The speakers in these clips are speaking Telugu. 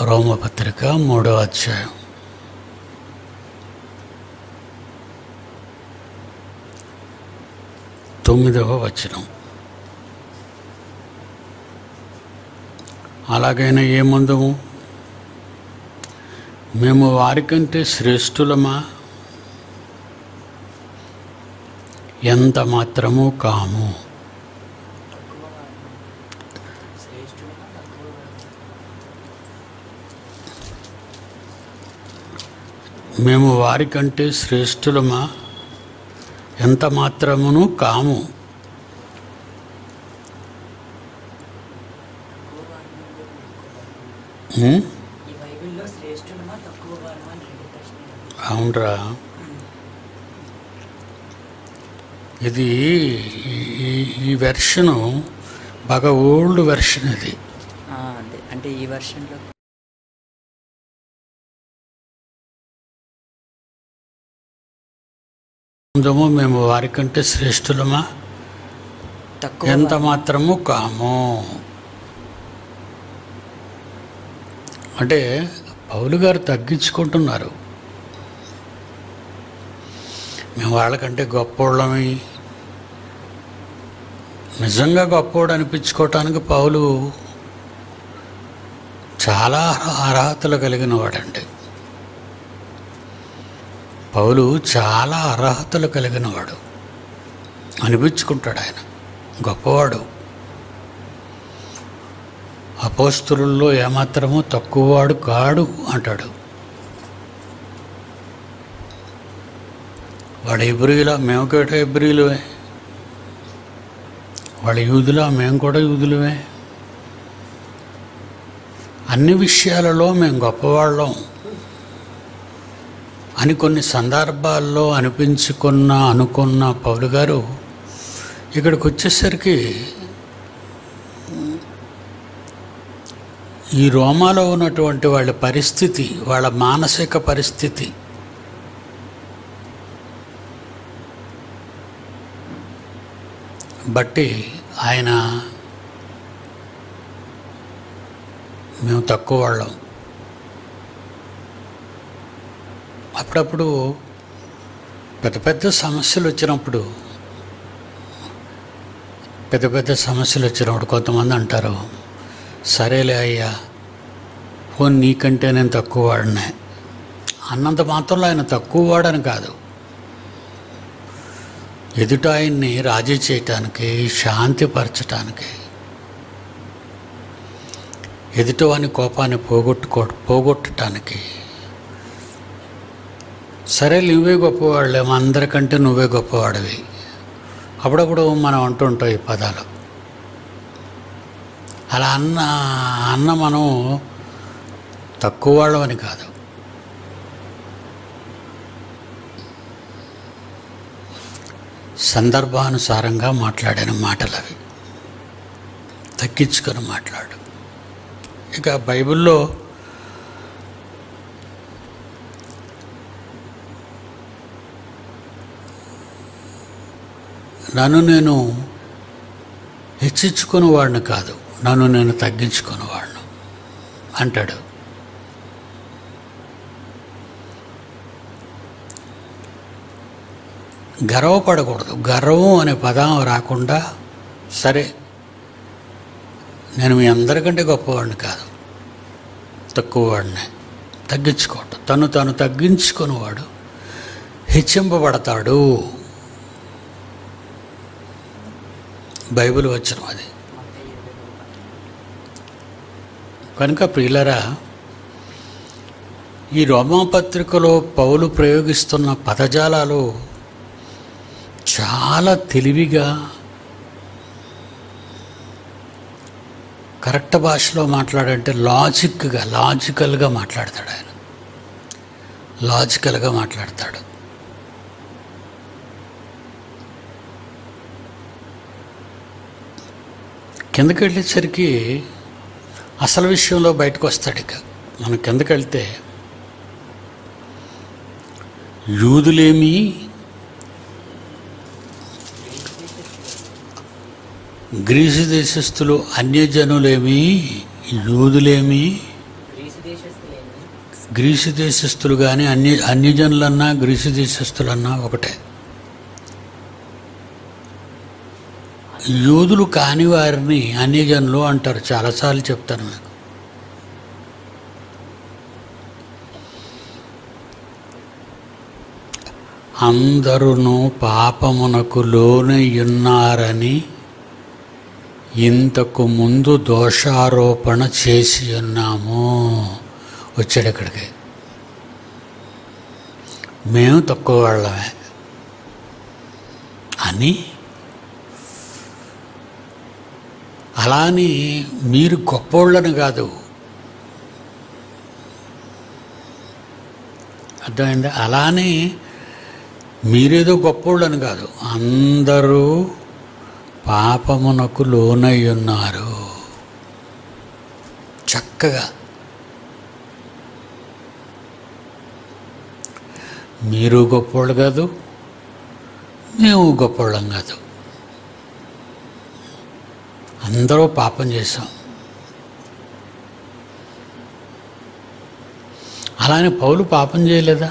రోమపత్రిక మూడో అధ్యాయం తొమ్మిదవ వచనం అలాగైనా ఏముందము మేము వారికంటే శ్రేష్ఠులమా ఎంత మాత్రము కాము శ్రేష్ఠుడుగా తక్కువ మేము వారికంటే శ్రేష్ఠులమా ఎంత మాత్రమును కాము తక్కువ వారమా ఉం? ఈ బైబిల్లో శ్రేష్ఠులమా తక్కువ వారమా అని రెండు ప్రశ్నలు అవునరా ఇది ఈ- ఈ వెర్షను బాగా ఓల్డ్ వెర్షన్ ఇది ఆ, అదే అంటే ఈ వర్షన్లో ఉందమో మేము వారికంటే శ్రేష్ఠులమా తక్కువ ఎంత వారమా? మాత్రము కాము అంటే పౌలు గారు తగ్గించుకుంటున్నారు మేము వాళ్ళకంటే గొప్పోళ్ళమి నిజంగా గొప్పోడు అనిపించుకోవటానికి పౌలు చాలా అర్హతలు కలిగిన వాడండి పౌలు చాలా అర్హతలు కలిగిన వాడు అనిపించుకుంటాడు ఆయన గొప్పవాడు అపోస్తులలో ఏమాత్రము తక్కువవాడు కాడు అంటాడు వాడు ఎబ్రిలా మేము కూడా ఎబ్రిలువే వాళ్ళ యూదులా మేము కూడా యూదులమే అన్ని విషయాలలో మేము గొప్పవాళ్ళం అని కొన్ని సందర్భాల్లో అనిపించుకున్న అనుకున్న పౌలు గారు ఇక్కడికి వచ్చేసరికి ఈ రోమాలో ఉన్నటువంటి వాళ్ళ పరిస్థితి వాళ్ళ మానసిక పరిస్థితి బట్టి ఆయన మేము తక్కువ వాళ్ళం అప్పుడప్పుడు పెద్ద పెద్ద సమస్యలు వచ్చినప్పుడు పెద్ద పెద్ద సమస్యలు వచ్చినప్పుడు కొంతమంది అంటారు సరేలే అయ్యా ఫోన్ నీకంటే నేను తక్కువ వాడినే అన్నంత మాత్రంలో ఆయన తక్కువ వాడని కాదు ఎదుట ఆయన్ని రాజీ చేయటానికి శాంతిపరచటానికి ఎదుటివాని కోపాన్ని పోగొట్టుకో పోగొట్టడానికి సరే నువ్వే గొప్పవాళ్ళే మా అందరికంటే నువ్వే గొప్పవాడివి అప్పుడప్పుడు మనం అంటుంటాం ఈ పదాలు అలా అన్న అన్న మనం తక్కువ వాళ్ళమని కాదు సందర్భానుసారంగా మాట్లాడిన మాటలు అవి తగ్గించుకొని మాట్లాడు ఇక బైబిల్లో నన్ను నేను హెచ్చించుకుని వాడిని కాదు నన్ను నేను తగ్గించుకుని వాడిను అంటాడు గర్వపడకూడదు గర్వం అనే పదం రాకుండా సరే నేను మీ అందరికంటే గొప్పవాడిని కాదు తక్కువ వాడిని తగ్గించుకోవటం తను తాను తగ్గించుకునేవాడు హెచ్చింపబడతాడు బైబిల్ వచ్చిన అది మత్తయి ఇరవై మూడు పన్నెండు. కనుక ప్రియులరా ఈ రోమాపత్రికలో పౌలు ప్రయోగిస్తున్న పదజాలాలు చాలా తెలివిగా కరెక్ట్ భాషలో మాట్లాడంటే లాజిక్గా లాజికల్గా మాట్లాడతాడు ఆయన లాజికల్గా మాట్లాడతాడు కిందకి వెళ్ళేసరికి అసలు విషయంలో బయటకు వస్తాడు ఇక మనం కిందకి వెళ్తే యూదులేమి గ్రీసు దేశస్థులు అన్యజనులేమి యూదులేమి గ్రీసు దేశ గ్రీసు దేశస్థులు కానీ అన్య అన్యజనులన్నా గ్రీసు దేశస్థులన్నా ఒకటే యూదులు కాని వారిని అన్యజనులు అంటారు చాలాసార్లు చెప్తాను మీకు అందరును పాపమునకు లోనయ్యున్నారని ఇంతకు ముందు దోషారోపణ చేసి ఉన్నాము వచ్చాడు ఇక్కడికి మేము తక్కువ వాళ్ళమే అని అలాని మీరు గొప్పోళ్ళని కాదు అర్థమైందా అలానే మీరేదో గొప్పోళ్ళని కాదు అందరూ పాపమునకు లోనై ఉన్నారు చక్కగా మీరు గొప్పోళ్ళు కాదు మేము గొప్పోళ్ళం కాదు అందరూ పాపం చేశాం అలానే పౌలు పాపం చేయలేదా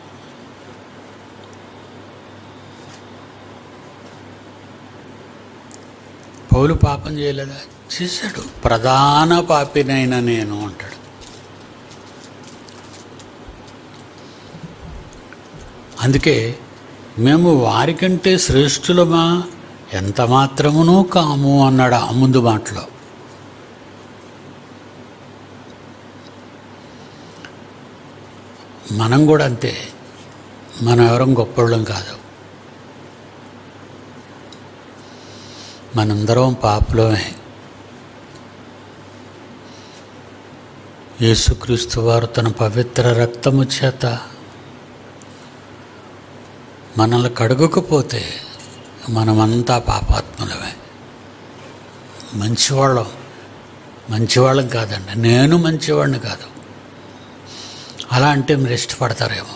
పౌలు పాపం చేయలేదా చేశాడు ప్రధాన పాపినైన నేను అంటాడు అందుకే మేము వారికంటే శ్రేష్ఠులమా ఎంత మాత్రమునూ కాము అన్నాడు ఆ ముందు మాటలో మనం కూడా అంతే మనం ఎవరం గొప్పోళ్ళం కాదు మనందరం పాపలమే యేసుక్రీస్తు వారు తన పవిత్ర రక్తము చేత మనల్ని కడగకపోతే మనమంతా పాపాత్ములమే మంచివాళ్ళం మంచివాళ్ళం కాదండి నేను మంచివాడిని కాదు అలా అంటే మీరు ఇష్టపడతారేమో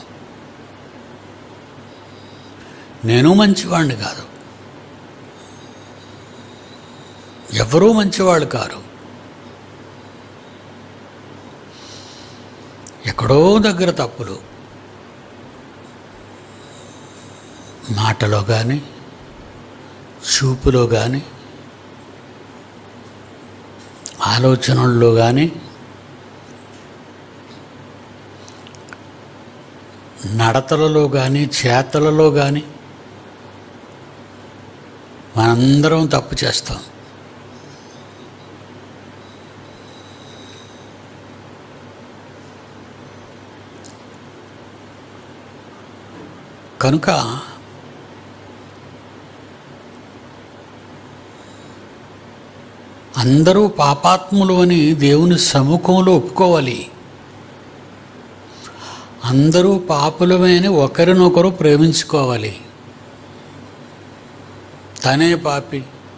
నేను మంచివాడిని కాదు ఎవరూ మంచివాళ్ళు కారు ఎక్కడో దగ్గర తప్పులు మాటలో కానీ చూపులో కానీ ఆలోచనల్లో కానీ నడతలలో కానీ చేతలలో కానీ మనందరం తప్పు చేస్తాం కనుక అందరూ పాపాత్ములు అని దేవుని సముఖంలో ఒప్పుకోవాలి అందరూ పాపులమే అని ఒకరినొకరు ప్రేమించుకోవాలి తనే పాపి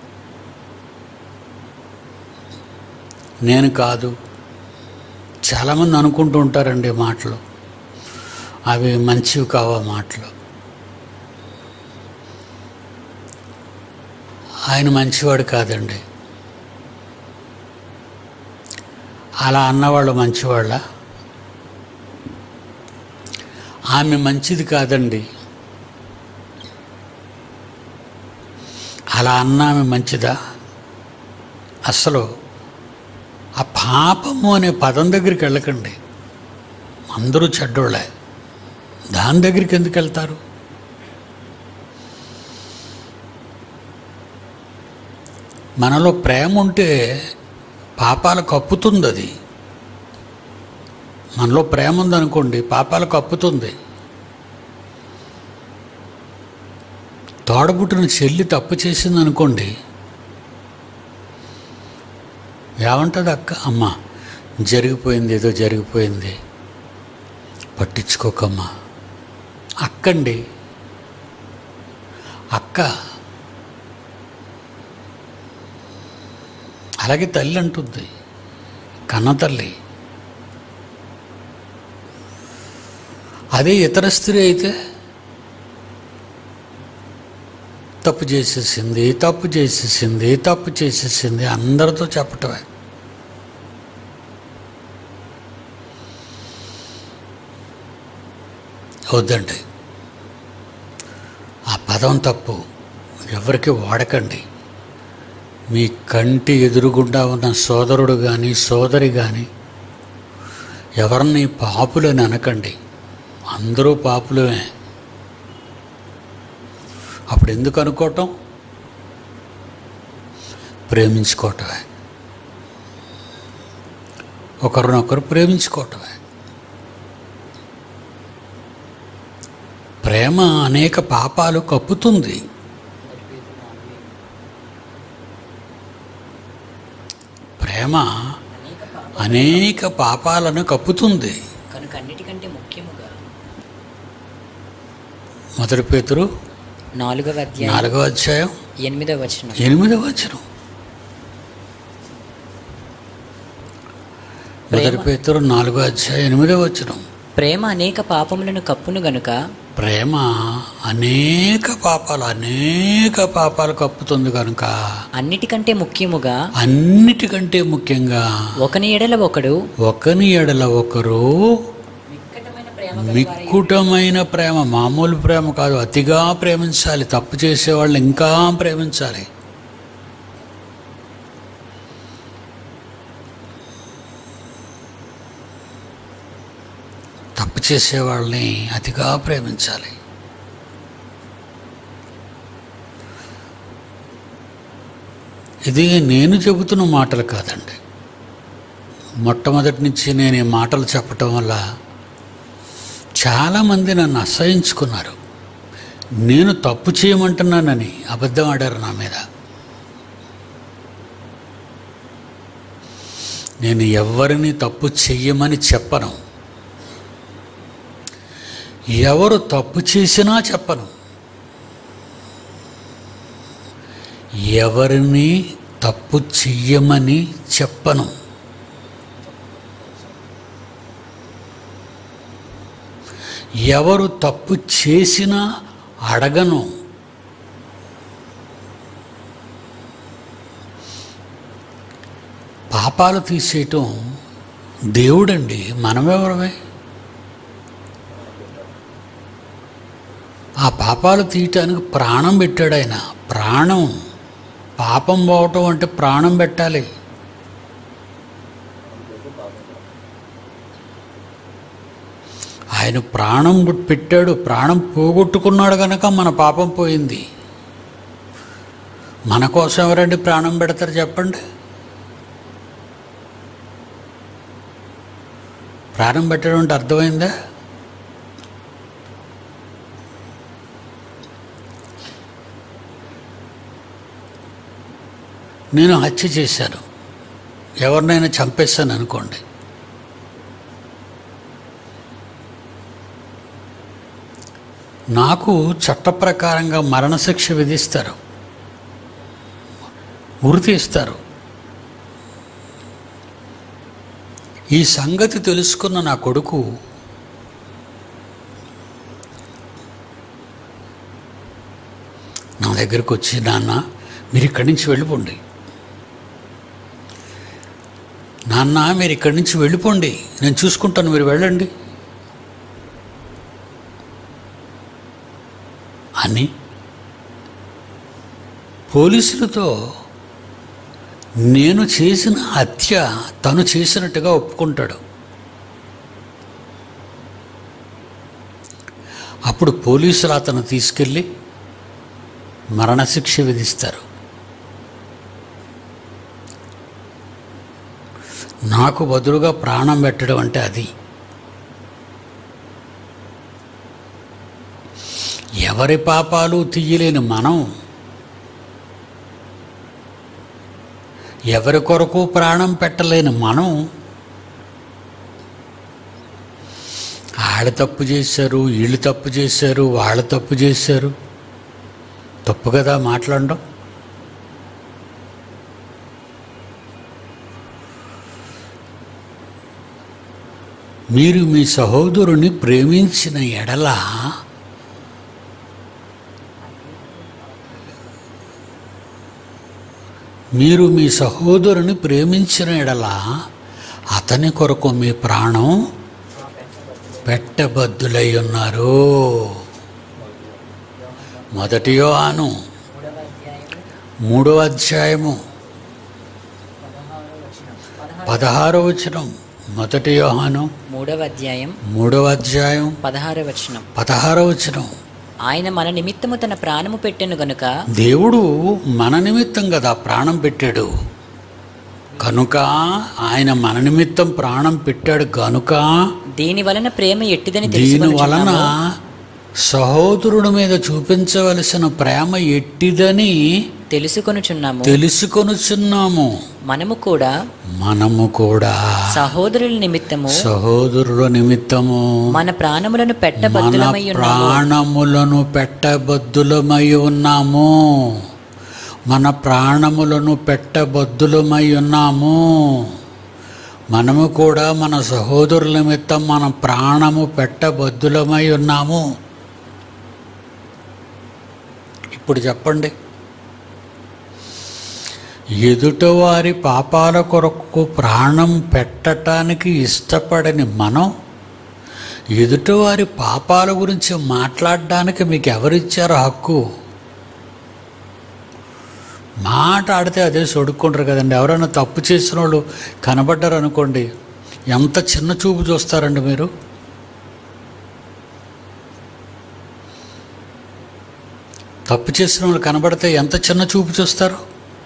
నేను కాదు చాలామంది అనుకుంటూ ఉంటారండి మాటలు అవి మంచివి కావా మాటలు ఆయన మంచివాడు కాదండి అలా అన్నవాళ్ళు మంచివాళ్ళ ఆమె మంచిది కాదండి అలా అన్న ఆమె మంచిదా అసలు ఆ పాపము అనే పదం దగ్గరికి వెళ్ళకండి అందరూ చెడ్డోళ్ళే దాని దగ్గరికి ఎందుకు వెళ్తారు మనలో ప్రేమ ఉంటే పాపాలు కప్పుతుంది అది మనలో ప్రేమ ఉందనుకోండి పాపాలు కప్పుతుంది తోడబుట్టిన చెల్లి తప్పు చేసింది అనుకోండి ఏమంటుంది అక్క అమ్మ జరిగిపోయింది ఏదో జరిగిపోయింది పట్టించుకోకమ్మా అక్కండి అక్క అలాగే తల్లి అంటుంది కన్న తల్లి అదే ఇతర స్త్రీ అయితే తప్పు చేసేసింది తప్పు చేసేసింది తప్పు చేసేసింది అందరితో చెప్పటమే వద్దండి ఆ పదం తప్పు ఎవరికి వాడకండి మీ కంటి ఎదురుగుండా ఉన్న సోదరుడు కానీ సోదరి కానీ ఎవరిని పాపులని అనకండి అందరూ పాపులమే అప్పుడు ఎందుకు అనుకోవటం ప్రేమించుకోవటమే ఒకరినొకరు ప్రేమించుకోవటమే ప్రేమ అనేక పాపాలు కప్పుతుంది ప్రేమ అనేక పాప అనేక పాపాలను కప్పుతుంది కనుక అన్నిటికంటే ముఖ్యముగా మొదటి పేతురు నాలుగవ అధ్యాయం నాలుగవ అధ్యాయం ఎనిమిదవ వచనం ఎనిమిదవ వచనం మొదటి పేతురు నాలుగో అధ్యాయం ఎనిమిదవ వచనం ప్రేమ అనేక పాపములను కప్పును గనుక ప్రేమ అనేక పాపాలు అనేక పాపాలు కప్పుతుంది కనుక అన్నిటికంటే ముఖ్యముగా అన్నిటికంటే ముఖ్యంగా ఒకని ఎడల ఒకడు ఒకని ఎడల ఒకరు మిక్కటమైన ప్రేమ మిక్కుటమైన ప్రేమ మామూలు ప్రేమ కాదు అతిగా ప్రేమించాలి తప్పు చేసేవాళ్ళని ఇంకా ప్రేమించాలి తప్పు చేసేవాళ్ళని అతిగా ప్రేమించాలి ఇది నేను చెబుతున్న మాటలు కాదండి మొట్టమొదటి నుంచి నేను ఈ మాటలు చెప్పటం వల్ల చాలామంది నన్ను అసహించుకున్నారు నేను తప్పు చేయమంటున్నానని అబద్ధం ఆడారు నా మీద నేను ఎవరిని తప్పు చెయ్యమని చెప్పను ఎవరు తప్పు చేసినా చెప్పను ఎవరిని తప్పు చెయ్యమని చెప్పను ఎవరు తప్పు చేసినా అడగను పాపాలు తీసేయటం దేవుడండి మనమెవరమే ఆ పాపాలు తీయటానికి ప్రాణం పెట్టాడు ఆయన ప్రాణం పాపం పోవటం అంటే ప్రాణం పెట్టాలి ఆయన ప్రాణం పెట్టాడు ప్రాణం పోగొట్టుకున్నాడు కనుక మన పాపం పోయింది మన కోసం ఎవరండి ప్రాణం పెడతారు చెప్పండి ప్రాణం పెట్టడం అంటే అర్థమైందా నేను హత్య చేశాను ఎవరినైనా చంపేస్తాను అనుకోండి నాకు చట్ట ప్రకారంగా మరణశిక్ష విధిస్తారు ఉరి తీస్తారు ఈ సంగతి తెలుసుకున్న నా కొడుకు నా దగ్గరకు వచ్చి నాన్న మీరు ఇక్కడి నుంచి వెళ్ళిపోండి నాన్న మీరు ఇక్కడి నుంచి వెళ్ళిపోండి నేను చూసుకుంటాను మీరు వెళ్ళండి అని పోలీసులతో నేను చేసిన హత్య తను చేసినట్టుగా ఒప్పుకుంటాడు అప్పుడు పోలీసులు అతను తీసుకెళ్ళి మరణశిక్ష విధిస్తారు నాకు బదులుగా ప్రాణం పెట్టడం అంటే అది ఎవరి పాపాలు తీయలేని మనం ఎవరి కొరకు ప్రాణం పెట్టలేని మనం వాళ్ళు తప్పు చేశారు వీళ్ళు తప్పు చేశారు వాళ్ళు తప్పు చేశారు తప్పు కదా మాట్లాడడం మీరు మీ సహోదరుని ప్రేమించిన ఎడల మీరు మీ సహోదరుని ప్రేమించిన ఎడల అతని కొరకు మీ ప్రాణం పెట్టబద్దులై ఉన్నారు మొదటి యోహాను మూడవ అధ్యాయము మూడవ అధ్యాయము పదహారో వచనం పదహారు పదహారో వచనం మొదటి యోహాను మూడవ అధ్యాయం మూడవ అధ్యాయం పదహార వచనం పదహారో వచనం ఆయన మన నిమిత్తము తన ప్రాణము పెట్టెను గనుక దేవుడు మన నిమిత్తం కదా ప్రాణం పెట్టాడు కనుక ఆయన మన నిమిత్తం ప్రాణం పెట్టాడు కనుక దీని వలన ప్రేమ ఎట్టిదని దీని వలన తెలుసుకొనుచున్నాము. సహోదరుడి మీద చూపించవలసిన ప్రేమ ఎట్టిదని తెలుసుకొనుచున్నాము తెలుసుకొనుచున్నాము మనము కూడా మనము కూడా సహోదరుల నిమిత్తము సహోదరుల నిమిత్తము మన ప్రాణములను మన పెట్టబద్దులమై ఉన్నాము ప్రాణములను పెట్టబద్దులమై ఉన్నాము మన ప్రాణములను పెట్టబద్దులమై ఉన్నాము మనము కూడా మన సహోదరుల నిమిత్తం మన ప్రాణము పెట్టబద్దులమై ఉన్నాము ఇప్పుడు చెప్పండి ఎదుటవారి పాపాల కొరకు ప్రాణం పెట్టటానికి ఇష్టపడని మనం ఎదుటివారి పాపాల గురించి మాట్లాడడానికి మీకు ఎవరిచ్చారు హక్కు మాట్లాడితే అదే సొడుక్కుంటారు కదండి ఎవరైనా తప్పు చేసిన వాళ్ళు కనబడ్డారు అనుకోండి ఎంత చిన్న చూపు చూస్తారండి మీరు తప్పు చేసిన వాళ్ళు కనబడితే ఎంత చిన్న చూపు చూస్తారు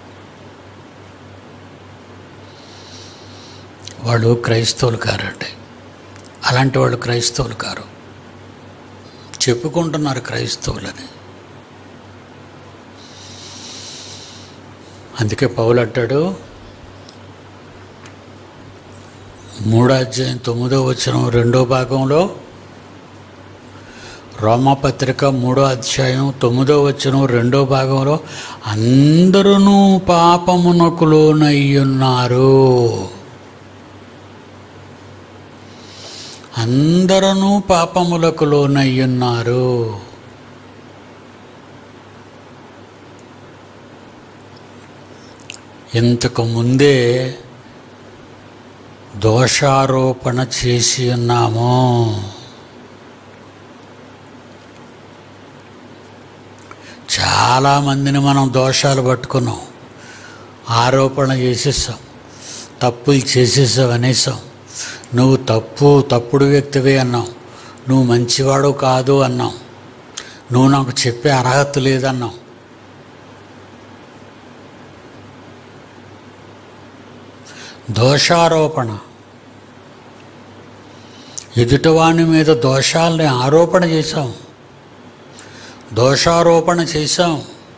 వాళ్ళు క్రైస్తవులు కారండి అలాంటి వాళ్ళు క్రైస్తవులు కారు చెప్పుకుంటున్నారు క్రైస్తవులని అందుకే పౌలు అంటాడు మూడో అధ్యాయం తొమ్మిదో వచనం రెండో భాగంలో రోమపత్రిక మూడో అధ్యాయం తొమ్మిదో వచనం రెండో భాగంలో అందరూ పాపమునకు లోనయ్యున్నారు అందరూ పాపములకు లోనయ్యున్నారు ఇంతకు ముందే దోషారోపణ చేసి ఉన్నాము చాలామందిని మనం దోషాలు పట్టుకున్నాం ఆరోపణ చేసేసాం తప్పులు చేసేసావు అనేసాం నువ్వు తప్పు తప్పుడు వ్యక్తివే అన్నావు నువ్వు మంచివాడు కాదు అన్నావు నువ్వు నాకు చెప్పే అర్హత లేదన్నావు దోషారోపణ ఎదుటివాని మీద దోషాలని ఆరోపణ చేశాం దోషారోపణ చేశాం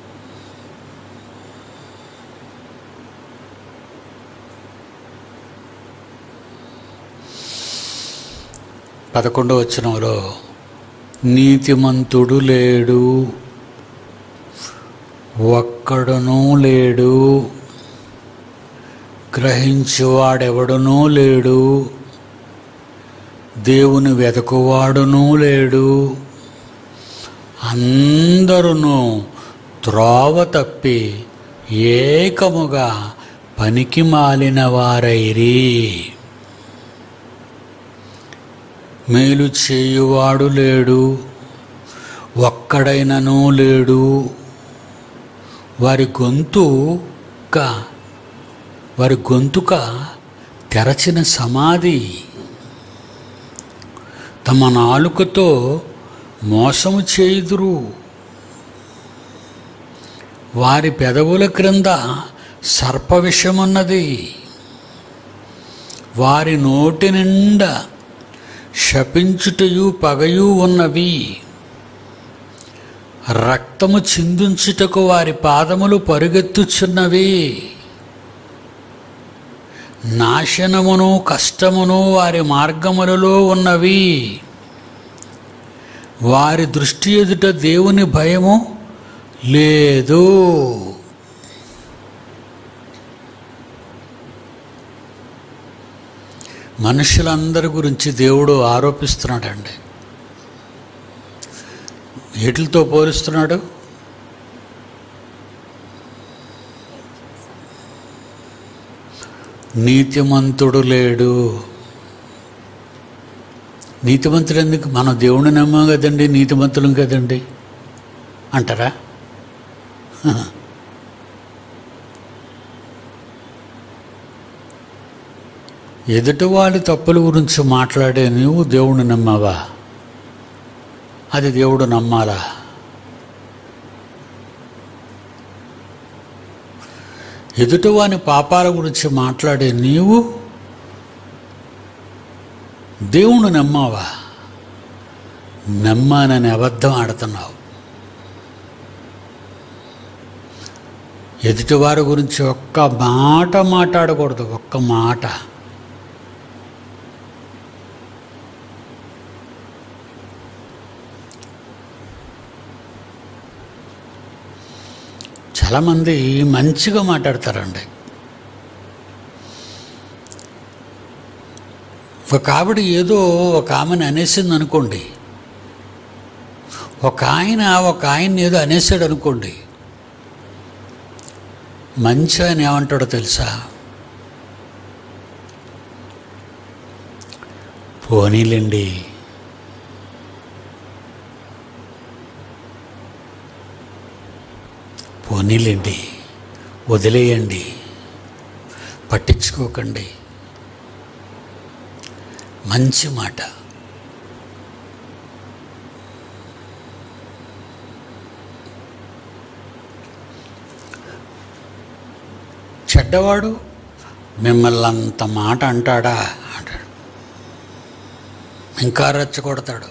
పదకొండవ వచనంలో నీతిమంతుడు లేడు ఒక్కడునూ లేడు గ్రహించువాడెవడునూ లేడు దేవుని వెతకువాడునూ లేడు అందరును త్రోవ తప్పి ఏకముగా పనికి మాలిన వారైరి మేలు చేయువాడు లేడు ఒక్కడైనను లేడు వారి గొంతుక వారి గొంతుక తెరచిన సమాధి తమ నాలుకతో మోసము చేయుదురు వారి పెదవుల క్రింద సర్ప విషమున్నది వారి నోటి నిండా శపించుటయు పగయు ఉన్నవి రక్తము చిందించుటకు వారి పాదములు పరుగెత్తుచున్నవి నాశనమును కష్టమును వారి మార్గములలో ఉన్నవి వారి దృష్టి ఎదుట దేవుని భయము లేదు మనుషులందరి గురించి దేవుడు ఆరోపిస్తున్నాడండి వీటితో పోలుస్తున్నాడు నీతిమంతుడు లేడు నీతిమంతులు ఎందుకు మనం దేవుని నమ్మాం కదండి నీతిమంతులం కదండి అంటారా ఎదుటివాడి తప్పుల గురించి మాట్లాడే నీవు దేవుణ్ణి నమ్మావా అది దేవుడు నమ్మాలా ఎదుటివాని పాపాల గురించి మాట్లాడే నీవు దేవుణ్ణి నమ్మావా నమ్మానని అబద్ధం ఆడుతున్నావు ఎదుటివారి గురించి ఒక్క మాట మాట్లాడకూడదు ఒక్క మాట చాలామంది మంచిగా మాట్లాడతారండి ఒక ఆవిడ ఏదో ఒక ఆమెను అనేసింది అనుకోండి ఒక ఆయన ఒక ఆయన ఏదో అనేసాడు అనుకోండి మంచి ఆయన ఏమంటాడో తెలుసా పోనీలేండి పోనీలేండి వదిలేయండి పట్టించుకోకండి మంచి మాట చెడ్డవాడు మిమ్మల్ని అంత మాట అంటాడా అంటాడు ఇంకా రెచ్చగొడతాడు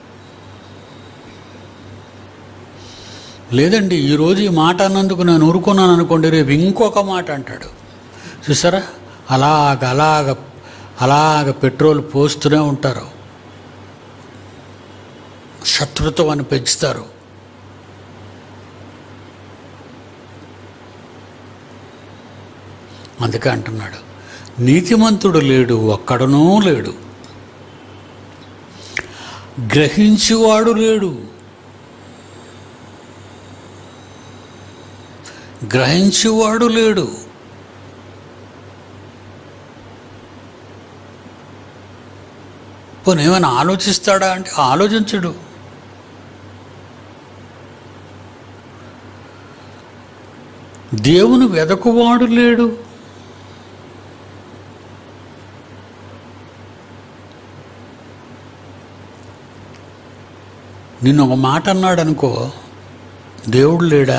లేదండి ఈరోజు ఈ మాట అన్నందుకు నేను ఊరుకున్నాను అనుకోండి రేపు ఇంకొక మాట అంటాడు చూసారా అలాగ అలాగ అలాగ పెట్రోల్ పోస్తూనే ఉంటారు శత్రుత్వాన్ని పెంచుతారు అందుకే అంటున్నాడు నీతిమంతుడు లేడు ఒక్కడనూ లేడు గ్రహించువాడు లేడు గ్రహించువాడు లేడు పోనీ ఏమైనా ఆలోచిస్తాడా అంటే ఆలోచించడు దేవుని వెదకువాడు లేడు నిన్ను ఒక మాట అన్నాడు అనుకో దేవుడు లేడా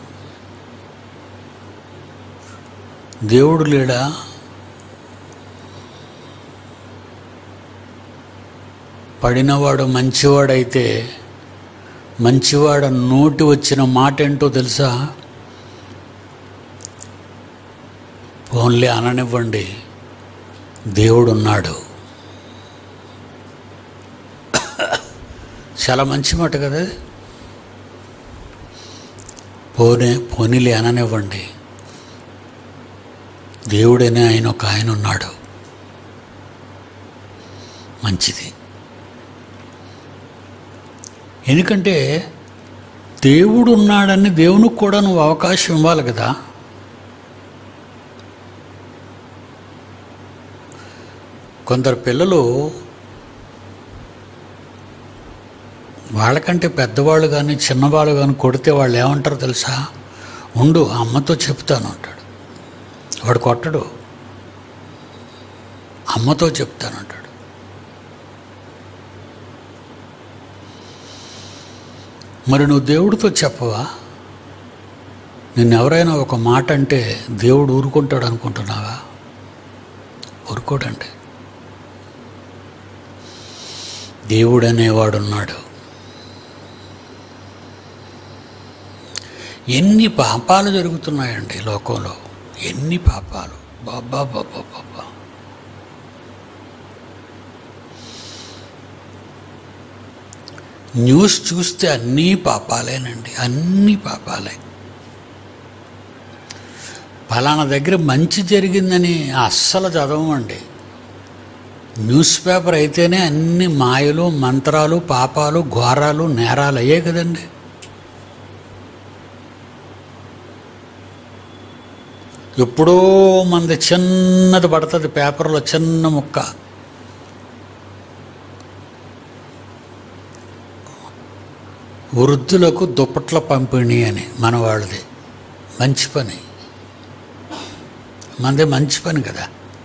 దేవుడు లేడా పడినవాడు మంచివాడైతే మంచివాడు నోటి వచ్చిన మాట ఏంటో తెలుసా ఓన్లీ అననివ్వండి దేవుడు ఉన్నాడు చాలా మంచి మాట కదా పోనే పోనీలే అననివ్వండి దేవుడనే ఆయన ఒక ఆయన ఉన్నాడు మంచిది ఎందుకంటే దేవుడు ఉన్నాడని దేవునికి కూడా నువ్వు అవకాశం ఇవ్వాలి కదా కొందరు పిల్లలు వాళ్ళకంటే పెద్దవాళ్ళు కానీ చిన్నవాళ్ళు కానీ కొడితే వాళ్ళు ఏమంటారు తెలుసా ఉండు అమ్మతో చెప్తాను అంటాడు వాడు కొట్టడు అమ్మతో చెప్తాను అంటాడు మరి నువ్వు దేవుడితో చెప్పవా నిన్ను ఎవరైనా ఒక మాట అంటే దేవుడు ఊరుకుంటాడు అనుకుంటున్నావా ఊరుకోడండి దేవుడు అనేవాడు ఉన్నాడు ఎన్ని పాపాలు జరుగుతున్నాయండి లోకంలో ఎన్ని పాపాలు బాబా బాబా బాబా న్యూస్ చూస్తే అన్నీ పాపాలేనండి అన్నీ పాపాలే ఫలానా దగ్గర మంచి జరిగిందని అస్సలు చదవమండి న్యూస్ పేపర్ అయితేనే అన్ని మాయలు మంత్రాలు పాపాలు ఘోరాలు నేరాలు అయ్యే కదండి ఎప్పుడో మనది చిన్నది పడుతుంది పేపర్లో చిన్న ముక్క వృద్ధులకు దుప్పట్ల పంపిణీ అని మన వాళ్ళది మంచి పని మనది మంచి పని కదా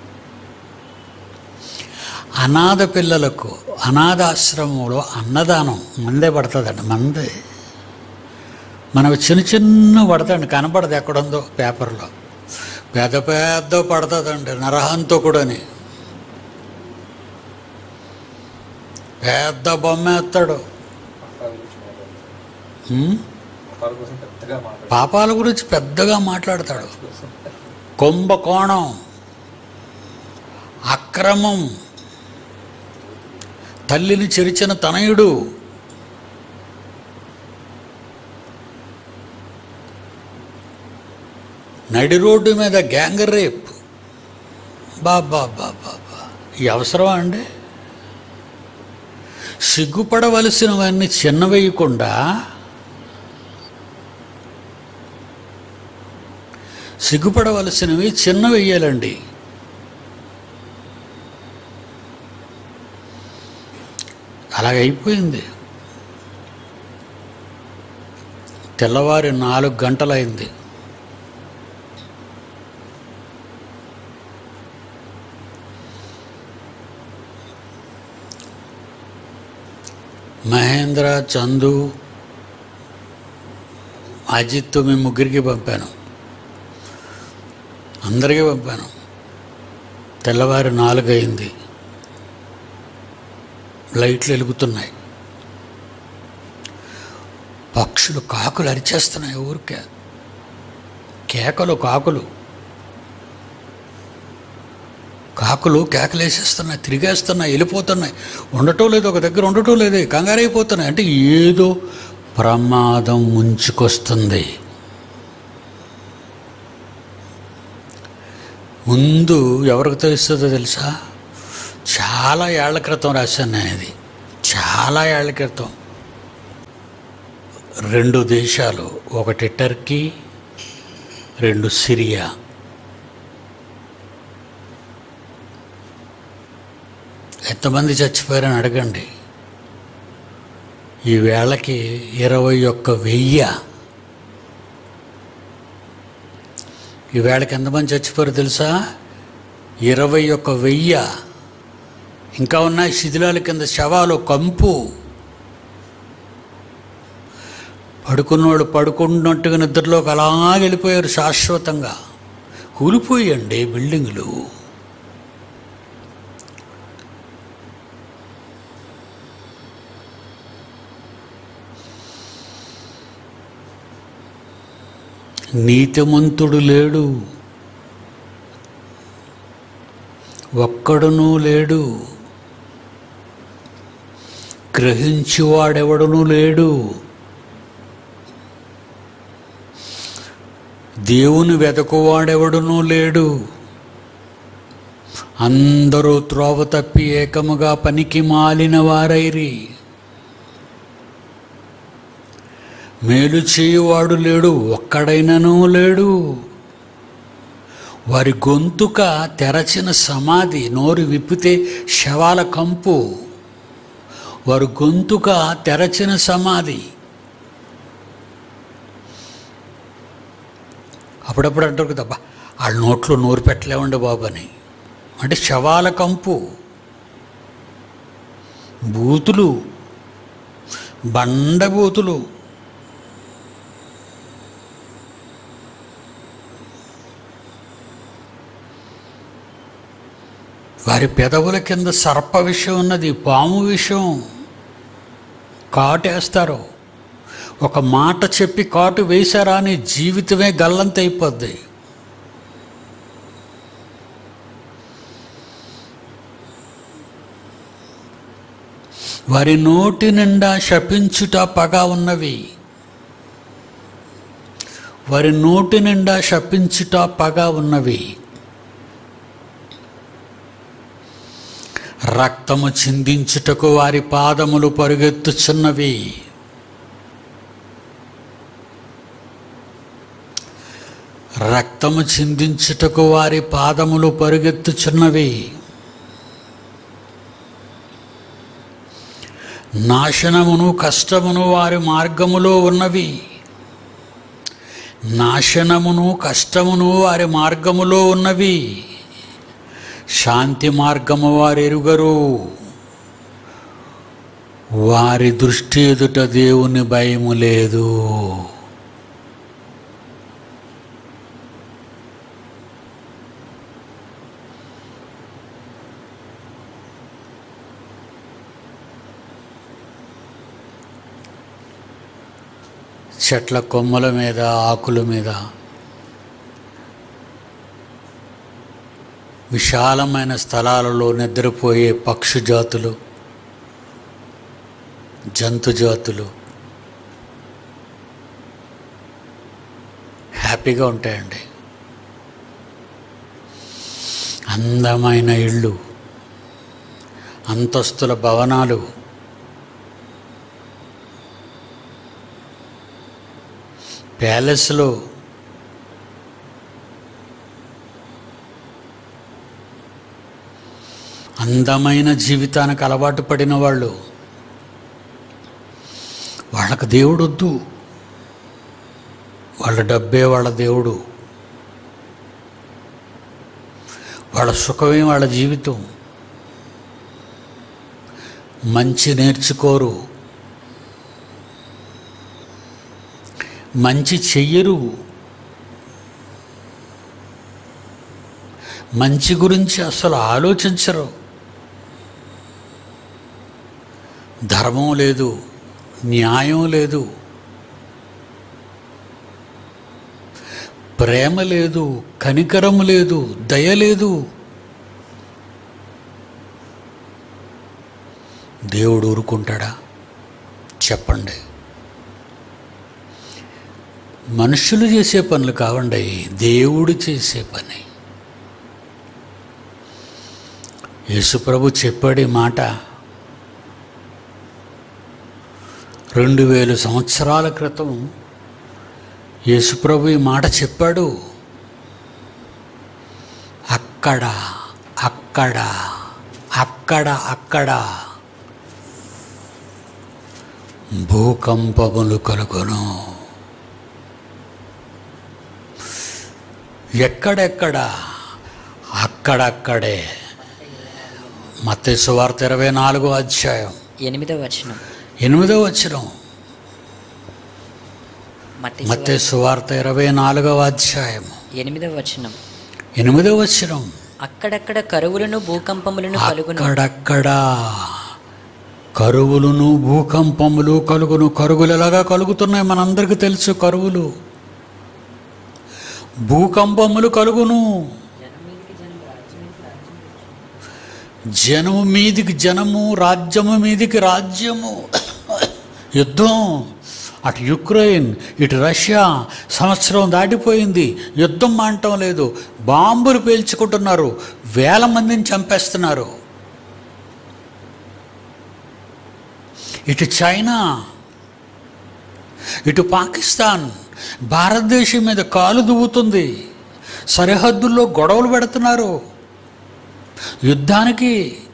అనాథ పిల్లలకు అనాథాశ్రమంలో అన్నదానం మందే పడుతుందండి మందే మనకు చిన్న చిన్న పడతాండి కనపడదు ఎక్కడుందో పేపర్లో పెద్ద పెద్ద పడుతుందండి నరహంతకుడని పెద్ద బొమ్మ ఎత్తాడు ఉమ్? వాళ్ళ కోసం పెద్దగా మాట్లాడు పాపాల గురించి పెద్దగా మాట్లాడతాడు కుంభకోణం అక్రమం తల్లిని చెరిచిన తనయుడు నడి రోడ్డు మీద గ్యాంగ్ రేప్ బాబా బాబా ఈ అవసరమా అండి సిగ్గుపడవలసినవన్నీ చిన్నవేయకుండా సిగ్గుపడవలసినవి చిన్న వెయ్యాలండి అలాగైపోయింది తెల్లవారి నాలుగు గంటలైంది మహేంద్ర చందు అజిత్ మేము ముగ్గురికి పంపాను అందరికీ పంపాను తెల్లవారి నాలుగు అయింది లైట్లు వెలుగుతున్నాయి పక్షులు కాకులు అరిచేస్తున్నాయి ఊరికే కేకలు కాకులు కాకులు కేకలేసేస్తున్నాయి తిరిగేస్తున్నాయి వెళ్ళిపోతున్నాయి ఉండటం లేదు ఒక దగ్గర ఉండటం లేదు కంగారైపోతున్నాయి అంటే ఏదో ప్రమాదం ముంచుకొస్తుంది ముందు ఎవరికి తెలుస్తుందో తెలుసా చాలా ఏళ్ల క్రితం రాశాను నేను ఇది చాలా ఏళ్ల క్రితం రెండు దేశాలు ఒకటి టర్కీ రెండు సిరియా ఎంతమంది చచ్చిపోయారని అడగండి ఈ వేళకి ఇరవై ఒక్క వెయ్య ఈ వేళకి ఎంతమంది చచ్చిపోయారు తెలుసా ఇరవై ఒక్క వెయ్య ఇంకా ఉన్నాయి శిథిలాల కింద శవాలు కంపు పడుకున్నోళ్ళు పడుకున్నట్టుగా నిద్రలోకి అలా వెళ్ళిపోయారు శాశ్వతంగా కూలిపోయండి బిల్డింగులు నీతిమంతుడు లేడు ఒక్కడునూ లేడు గ్రహించువాడెవడునూ లేడు దేవుని వెతకువాడెవడునూ లేడు అందరూ త్రోవ తప్పి ఏకముగా పనికి మాలిన వారైరి మేలు చేయువాడు లేడు ఒక్కడైనను లేడు వారి గొంతుక తెరచిన సమాధి నోరు విప్పితే శవాల కంపు వారి గొంతుక తెరచిన సమాధి అప్పుడప్పుడు అంటారు కదా "అబ్బా, వాళ్ళ నోట్లో నోరు పెట్టలేమండి బాబు అని అంటే శవాల కంపు బూతులు బండబూతులు వారి పెదవుల కింద సర్ప విషయం ఉన్నది పాము విషయం కాటేస్తారు ఒక మాట చెప్పి కాటు వేశారా అని జీవితమే గల్లంతైపోద్ది వారి నోటి నిండా శపించుట పగ ఉన్నవి వారి నోటి నిండా శపించుట పగ ఉన్నవి రక్తము చిందించుటకు వారి పాదములు పరుగెత్తుచున్నవి రక్తము చిందించుటకు వారి పాదములు పరుగెత్తుచున్నవి నాశనమును కష్టమును వారి మార్గములో ఉన్నవి నాశనమును కష్టమును వారి మార్గములో ఉన్నవి శాంతి మార్గము వారు ఎరుగరు వారి దృష్టి ఎదుట దేవుని భయము లేదు చెట్ల కొమ్మల మీద ఆకుల మీద విశాలమైన స్థలాలలో నిద్రపోయే పక్షి జాతులు జంతు జాతులు హ్యాపీగా ఉంటాయండి అందమైన ఇళ్ళు అంతస్తుల భవనాలు ప్యాలెస్లో అందమైన జీవితానికి అలవాటు పడిన వాళ్ళు వాళ్ళకి దేవుడు వద్దు వాళ్ళ డబ్బే వాళ్ళ దేవుడు వాళ్ళ సుఖమే వాళ్ళ జీవితం మంచి నేర్చుకోరు మంచి చెయ్యరు మంచి గురించి అసలు ఆలోచించరు ధర్మం లేదు న్యాయం లేదు ప్రేమ లేదు కనికరం లేదు దయ లేదు దేవుడు ఊరుకుంటాడా చెప్పండి మనుషులు చేసే పనులు కావండి దేవుడు చేసే పని యేసుప్రభు చెప్పాడు ఈ మాట రెండు వేల సంవత్సరాల క్రితం యేసుప్రభు ఈ మాట చెప్పాడు అక్కడ అక్కడ అక్కడ అక్కడ భూకంపములు కలుగును ఎక్కడెక్కడ అక్కడక్కడే మత్తయి వార్త ఇరవై నాలుగో అధ్యాయం ఎనిమిదవ వచనం ఎనిమిదో వచ్చినం మత్తి మత్తయి సువార్త ఇరవై నాలుగవ అధ్యాయం ఎనిమిదవ వచనం ఎనిమిదో వచ్చినం అక్కడక్కడ కరువులను భూకంపములను కలుగును అక్కడక్కడ కరువులను భూకంపములు కలుగును కరువులు ఎలాగా కలుగుతున్నాయి మనందరికీ తెలుసు కరువులు భూకంపములు కలుగును జనము మీదికి జనము రాజ్యము మీదికి రాజ్యము యుద్ధం అటు యుక్రెయిన్ ఇటు రష్యా సంవత్సరం దాటిపోయింది యుద్ధం మానటం లేదు బాంబులు పేల్చుకుంటున్నారు వేల మందిని చంపేస్తున్నారు ఇటు చైనా ఇటు పాకిస్తాన్ భారతదేశం మీద కాలు దువ్వుతుంది సరిహద్దుల్లో గొడవలు పెడుతున్నారు యుద్ధానికి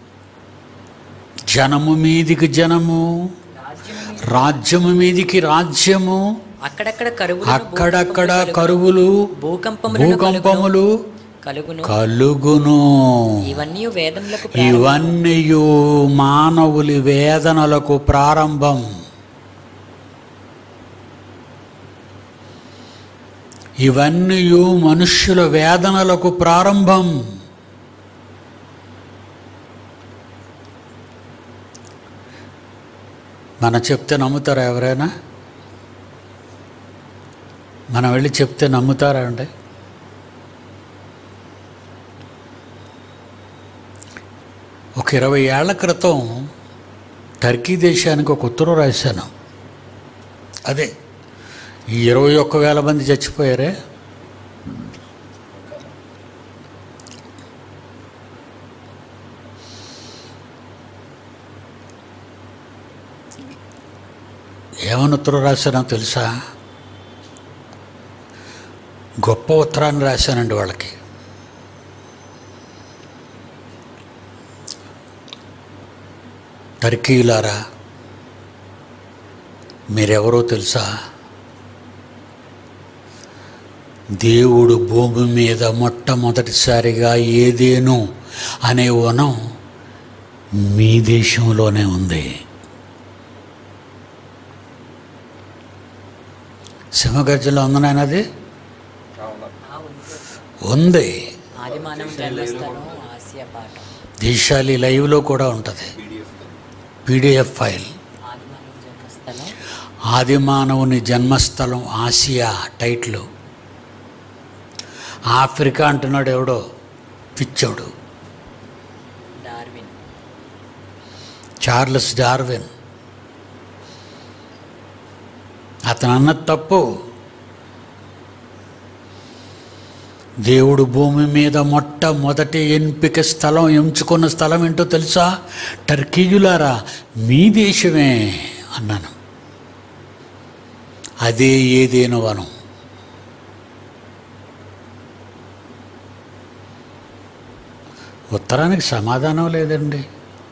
జనము మీదికి జనము రాజ్యము మీదికి రాజ్యము అక్కడక్కడ కరువులను అక్కడక్కడ భూకంపములను కరువులు భూకంపములను భూకంపములు కలుగును కలుగును ఇవన్నీ వేదములకు ఇవన్నీ మానవులి వేదనలకు ప్రారంభం ఇవన్నీ మనుష్యుల వేదనలకు ప్రారంభం మనం చెప్తే నమ్ముతారా ఎవరైనా మనం వెళ్ళి చెప్తే నమ్ముతారా అండి ఒక ఇరవై ఏళ్ల క్రితం టర్కీ దేశానికి ఒక ఉత్తరం రాశాను అదే ఈ ఇరవై ఒక్క వేల మంది చచ్చిపోయారే ఏమని ఉత్తరం రాశానో తెలుసా గొప్ప ఉత్తరాన్ని రాశానండి వాళ్ళకి టర్కీలారా మీరెవరో తెలుసా దేవుడు భూమి మీద మొట్టమొదటిసారిగా ఏదేను అనే వనం మీ దేశంలోనే ఉంది సింహగర్జలో ఉందనది అవునా ఆ ఉంది. ఉంది ఆది మానవ జన్మస్థలం ఆసియా పాట దీశాలి లైవ్లో కూడా ఉంటుంది పీడిఎఫ్ ఫైల్ ఆది మానవ జన్మస్థలం ఆది మానవుని జన్మస్థలం ఆసియా టైట్లు ఆఫ్రికా అంటున్నాడు ఎవడో పిచ్చోడు డార్విన్ చార్లెస్ డార్విన్ అతను అన్నది తప్పు దేవుడు భూమి మీద మొట్టమొదటి ఎంపిక స్థలం ఎంచుకున్న స్థలం ఏంటో తెలుసా టర్కీయులారా మీ దేశమే అన్నాను అదే ఏదేను వనం ఉత్తరానికి సమాధానం లేదండి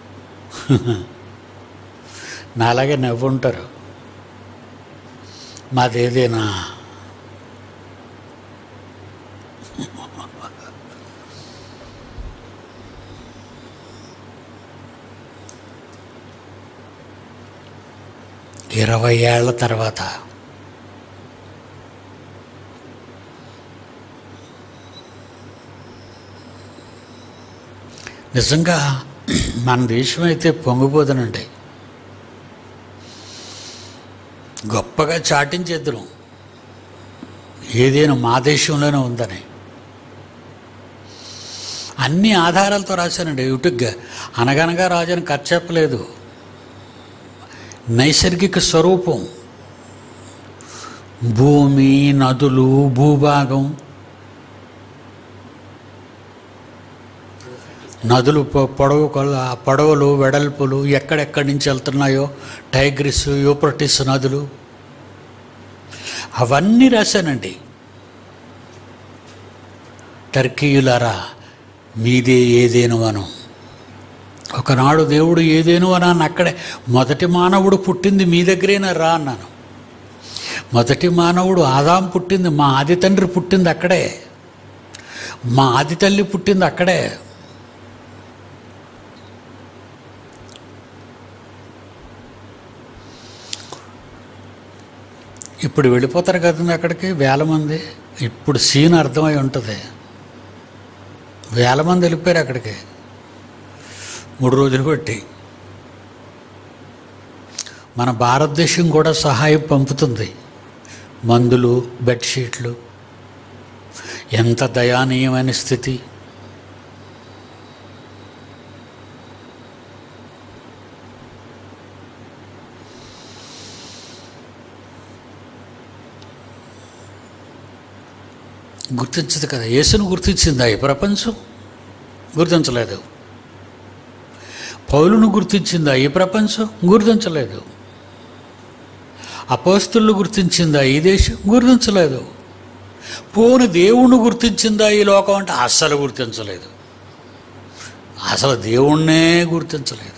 నాలాగే నవ్వుంటారు మాదేదేనా ఇరవై ఏళ్ల తర్వాత నిజంగా మన దేశం అయితే పొంగిపోదనండి గొప్పగా చాటించేద్దును ఏదైనా మా దేశంలోనే ఉందని అన్ని ఆధారాలతో రాశానండి యూట్యూబ్గా అనగనగా రాజని ఖర్చు చెప్పలేదు నైసర్గిక స్వరూపం భూమి నదులు భూభాగం నదులు పొ- పొడవు కొల పొడవులు వెడల్పులు ఎక్కడెక్కడి నుంచి వెళ్తున్నాయో టైగ్రిస్ యూప్రటిస్ నదులు అవన్నీ రాశానండి టర్కీయులారా మీదే ఏదేను వనం ఒకనాడు దేవుడు ఏదేను అన్నాను అక్కడే మొదటి మానవుడు పుట్టింది మీ దగ్గరేనా రా అన్నాను మొదటి మానవుడు ఆదాం పుట్టింది మా ఆది తండ్రి పుట్టింది అక్కడే మా ఆది తల్లి పుట్టింది అక్కడే ఇప్పుడు వెళ్ళిపోతారు కదండి అక్కడికి వేల మంది ఇప్పుడు సీన్ అర్థమై ఉంటుంది వేల మంది వెళ్ళిపోయారు అక్కడికి మూడు రోజులు బట్టి మన భారతదేశం కూడా సహాయం పంపుతుంది మందులు బెడ్షీట్లు ఎంత దయానీయమైన స్థితి గుర్తించదు కదా యేసును గుర్తించిందా ఈ ప్రపంచం గుర్తించలేదు పౌలును గుర్తించిందా ఈ ప్రపంచం గుర్తించలేదు అపోస్తులను గుర్తించిందా ఈ దేశం గుర్తించలేదు పోని దేవుణ్ణి గుర్తించిందా ఈ లోకం అంటే అస్సలు గుర్తించలేదు అసలు దేవుణ్ణే గుర్తించలేదు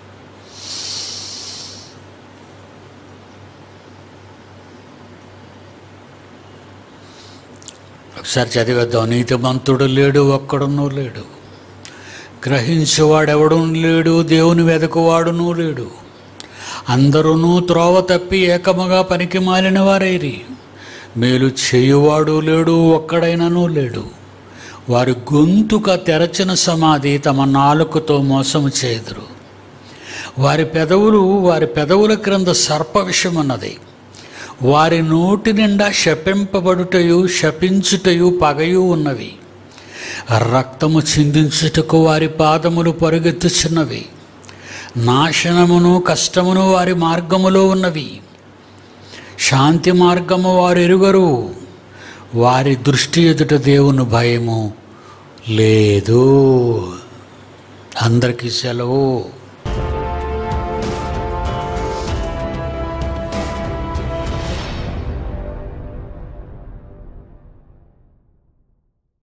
ఒకసారి చదివేద్దాం నీతిమంతుడు లేడు ఒక్కడునూ లేడు గ్రహించేవాడెవడూ లేడు దేవుని వెదకువాడునూ లేడు అందరూనూ త్రోవ తప్పి ఏకముగా పనికి మాలిన వారైరి మేలు చేయువాడు లేడు ఒక్కడైనను లేడు వారి గొంతుక తెరచిన సమాధి తమ నాలుకతో మోసము చేదురు వారి పెదవులు వారి పెదవుల క్రింద సర్ప విషమున్నది వారి నోటి నిండా శపింపబడుటయు శపించుటయు పగయు ఉన్నవి రక్తము చిందించుటకు వారి పాదములు పరుగెత్తుచున్నవి నాశనమును కష్టమును వారి మార్గములో ఉన్నవి శాంతి మార్గము వారు ఎరుగరు వారి దృష్టి ఎదుట దేవుని భయము లేదు అందరికీ సెలవు